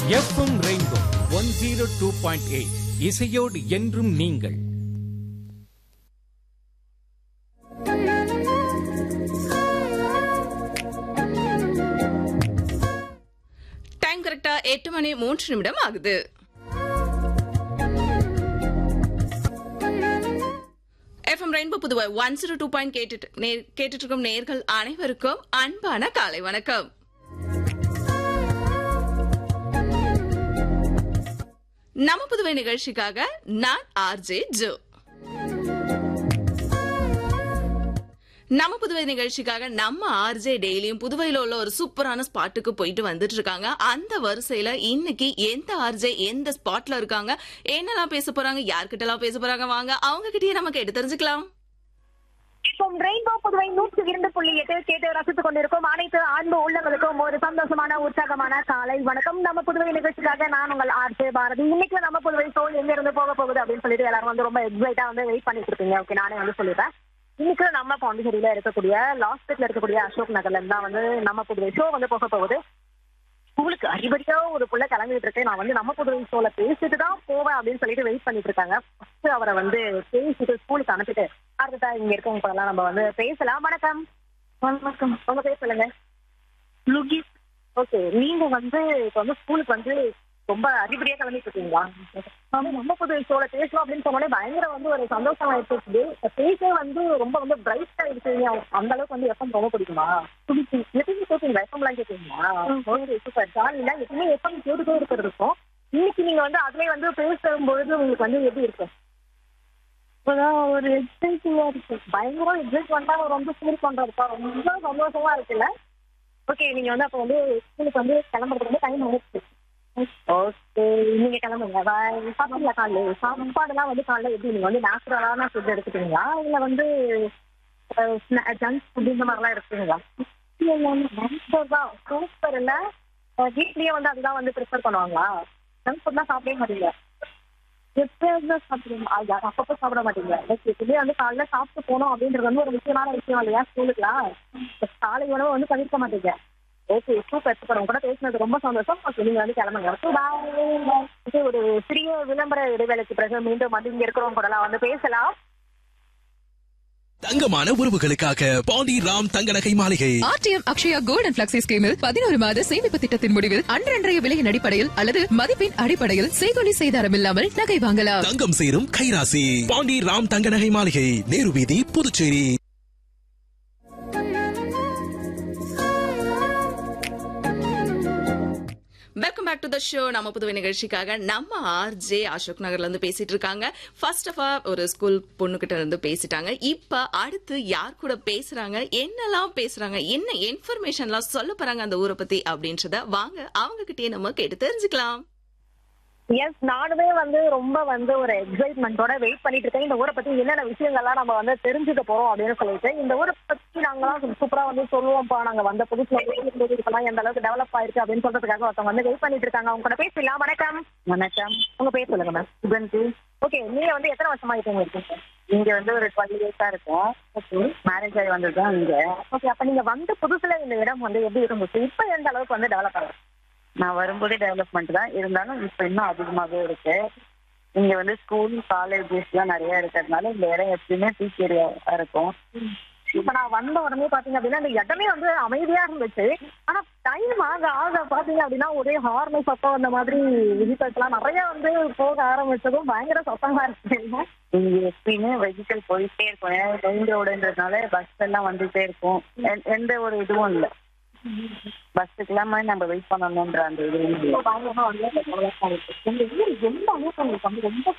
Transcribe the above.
FM rainbow one zero two point eight இசையோடு என்றும் நீங்கள் டைம் கரெக்டா எட்டு மணி மூன்று நிமிடம் ஆகுது FM rainbow Puduvai one zero two point கேட்டுட்டு நே- கேட்டுட்டு இருக்கும் நேர்கள் அனைவருக்கும் அன்பான காலை வணக்கம் நம்ம புதுவை நிகழ்ச்சிக்காக நான் ஆர்ஜே ஜோ நம்ம புதுவை நிகழ்ச்சிக்காக நம்ம ஆர்ஜே டெய்லியும் புதுவையில உள்ள ஒரு சூப்பரான ஸ்பாட்டுக்கு போயிட்டு வந்துட்டு இருக்காங்க அந்த வரிசையில இன்னைக்கு எந்த ஆர்ஜே எந்த ஸ்பாட்ல இருக்காங்க என்னெல்லாம் பேச போறாங்க யார்கிட்ட எல்லாம் பேச போறாங்க வாங்க அவங்க கிட்டயே நம்ம கேட்டு தெரிஞ்சுக்கலாம் இப்போ ரெயின்போ புதுவை நூற்றி இரண்டு புள்ளி எட்டு கேட்டு ரசித்துக் கொண்டிருக்கும் அனைத்து அன்பு உள்ளங்களுக்கும் ஒரு சந்தோஷமான உற்சாகமான காலை வணக்கம் நம்ம புதுவை நிகழ்ச்சிக்காக நான் உங்கள் ஆர்ஜே பாரதி இன்னைக்கு நம்ம புதுவை ஷோல் எங்க இருந்து போக போகுது அப்படின்னு சொல்லிட்டு எல்லாரும் வந்து ரொம்ப எக்ஸைட்டா வந்து வெயிட் பண்ணிட்டு இருக்கீங்க ஓகே நானே வந்து சொல்லிடுறேன் இன்னைக்கு நம்ம பாண்டிச்சேரியில இருக்கக்கூடிய லாஸ்ட்ல இருக்கக்கூடிய அசோக் நகர்ல இருந்து தான் வந்து நம்ம புதுவை ஷோ வந்து போக போகுது ஸ்கூலுக்கு அறிபடியா ஒரு புள்ள கிளம்பிட்டு இருக்கேன் நான் வந்து நம்ம புதுவை ஷோல பேசிட்டு தான் போவேன் அப்படின்னு சொல்லிட்டு வெயிட் பண்ணிட்டு இருக்காங்க ஃபர்ஸ்ட் அவரை வந்து பேசிட்டு ஸ்கூலுக்கு அனுப்பிட்டு அடுத்ததா இங்க இருக்கவங்க கூட எல்லாம் நம்ம வந்து பேசலாம் வணக்கம் வணக்கம் உங்க பேர் சொல்லுங்க லுகிஸ் ஓகே நீங்க வந்து இப்ப வந்து ஸ்கூலுக்கு வந்து ரொம்ப அறிபடியா கிளம்பிட்டு இருக்கீங்களா ஆமா, நம்ம புது ஷோல பேசலாம் அப்படின்னு சொன்னோடனே பயங்கர வந்து ஒரு சந்தோஷம் ஆயிடுச்சு பேசே வந்து ரொம்ப வந்து பிரைட் ஆயிடுச்சு அந்த அளவுக்கு வந்து எஃப்எம் ரொம்ப பிடிக்குமா பிடிக்கும் எப்பயுமே கேட்பீங்களா எஃப்எம் எல்லாம் கேட்பீங்களா ஓகே சூப்பர் ஜாலியில எப்பயுமே எஃப்எம் கேட்டுட்டே இருக்கிறது இருக்கும் இன்னைக்கு நீங்க வந்து அதுலயே வந்து பேசும்பொழுது உங்களுக்கு வந்து எப்படி இருக்கும் இப்பதான் ஒரு எக்ஸைட்டிங்கா இருக்கு பயங்கர எக்ஸைட்மெண்டா ரொம்ப ஃபீல் பண்றதுப்பா ரொம்ப சந்தோஷமா இருக்குல்ல ஓகே நீங்க வந்து அப்போ வந்து ஸ்கூலுக்கு வந்து கிளம்புறதுக்கு வந்து டைம் ஆயிடுச்சு ஓகே நீங்க கிளம்புங்க பாய் சாப்பிடல காலைல சாப்பாடுலாம் வந்து காலைல எப்படி நீங்க வந்து நேச்சுரலான ஃபுட் எடுத்துக்கிறீங்களா இல்ல வந்து ஜங்க் ஃபுட் இந்த மாதிரிலாம் எடுத்துக்கிறீங்களா சூப்பர் இல்ல அஹ் வீட்லயே வந்து அதுதான் வந்து ப்ரிஃபர் பண்ணுவாங்களா ஜங்க் ஃபுட்லாம் சாப்பிடவே மாட்டீங்க எப்பயாவது சாப்பிடுங்க அது அப்பப்போ சாப்பிட மாட்டீங்க எப்பயுமே வந்து காலைல சாப்பிட்டு போனோம் அப்படின்றது வந்து ஒரு முக்கியமான விஷயம் இல்லையா ஸ்கூலுக்குலாம் காலை உணவு வந்து தவிர்க்க மாட்டீங்க ஓகே சூப்பர் சூப்பர் உங்க கூட பேசினது ரொம்ப சந்தோஷம் ஓகே நீங்க வந்து கிளம்புங்க Okay, bye. இது ஒரு சிறிய விளம்பர இடைவேளைக்கு பிறகு மீண்டும் வந்து இங்க இருக்கிறவங்க கூட வந்து பேசலாம் தங்கமான உறவுகளுக்காக பாண்டி ராம் தங்க நகை மாளிகை RTM Akshaya gold and flexi ஸ்கீமில் பதினோரு மாத சேமிப்பு திட்டத்தின் முடிவில் அன்றன்றைய விலையின் அடிப்படையில் அல்லது மதிப்பின் அடிப்படையில் செய்கொலி செய்தாரம் இல்லாமல் நகை வாங்கலாம் தங்கம் சேரும் கைராசி பாண்டி ராம் தங்க நகை மாளிகை நேரு வீதி Puducherry welcome back to the show நம்ம புதுவை நிகழ்ச்சிக்காக நம்ம ஆர்ஜே அசோக் நகர்ல இருந்து பேசிட்டு இருக்காங்க ஃபர்ஸ்ட் ஆஃப் ஆல் ஒரு ஸ்கூல் பொண்ணுகிட்ட இருந்து பேசிட்டாங்க இப்ப அடுத்து யார் கூட பேசுறாங்க என்னெல்லாம் பேசுறாங்க என்ன இன்ஃபர்மேஷன்லாம் சொல்ல போறாங்க அந்த ஊரை பத்தி அப்படின்றத வாங்க அவங்க கிட்டயே நம்ம கேட்டு தெரிஞ்சுக்கலாம் எஸ் நானுமே வந்து ரொம்ப வந்து ஒரு எக்ஸைட்மெண்ட்டோட வெயிட் பண்ணிட்டு இருக்கேன் இந்த ஊரை பத்தி என்னென்ன விஷயங்கள்லாம் நம்ம வந்து தெரிஞ்சுக்க போறோம் அப்படின்னு சொல்லிட்டு இந்த ஊரை பத்தி நாங்களாம் சூப்பரா வந்து சொல்லுவோம்ப்பா நாங்க வந்த புதுசுல இருந்தது இப்பெல்லாம் எந்த அளவுக்கு டெவலப் ஆயிருக்கு அப்படின்னு சொல்றதுக்காக ஒருத்தவங்க வந்து வெயிட் பண்ணிட்டு இருக்காங்க அவங்க கூட பேசலாம் வணக்கம் வணக்கம் உங்க பேர் சொல்லுங்க மேம் சுகந்தி ஓகே நீங்க வந்து எத்தனை வருஷமா இருக்கீங்க இருக்கீங்க இங்க வந்து ஒரு டுவெல் இயர்ஸா இருக்கும் ஓகே மேரேஜ் ஆகி வந்ததுதான் இங்க ஓகே அப்ப நீங்க வந்த புதுசுல இந்த இடம் வந்து எப்படி இருந்துச்சு இப்ப எந்த அளவுக்கு வந்து டெவலப் ஆகும் நான் வரும்போதே டெவலப்மெண்ட் தான் இருந்தாலும் இப்ப இன்னும் அதிகமாகவே இருக்கு இங்க வந்து ஸ்கூல் காலேஜஸ் எல்லாம் நிறைய இருக்கிறதுனால இந்த இடம் எப்பயுமே பீச் ஏரியா இருக்கும் இப்ப நான் வந்த உடனே பாத்தீங்க அப்படின்னா இந்த இடமே வந்து அமைதியா இருந்துச்சு ஆனா டைம் ஆக ஆக பாத்தீங்க அப்படின்னா ஒரே ஹார்ன் சத்தம் அந்த மாதிரி விசிட்டர்ஸ் எல்லாம் நிறைய வந்து போக ஆரம்பிச்சதும் பயங்கர சத்தமா இருக்கு இங்க எப்பயுமே வெஹிக்கல் போயிட்டே இருக்கும் ஏன்னா மெயின் ரோடுன்றதுனால பஸ் எல்லாம் வந்துட்டே இருக்கும் எ- எந்த ஒரு இதுவும் இல்ல பஸ்ஸுக்கு இல்லாம நம்ம வெயிட் பண்ணணும்ன்ற அந்த இது பயங்கரமா வந்து இந்த ஊர் எந்த அளவுக்கு உங்களுக்கு வந்து ரொம்ப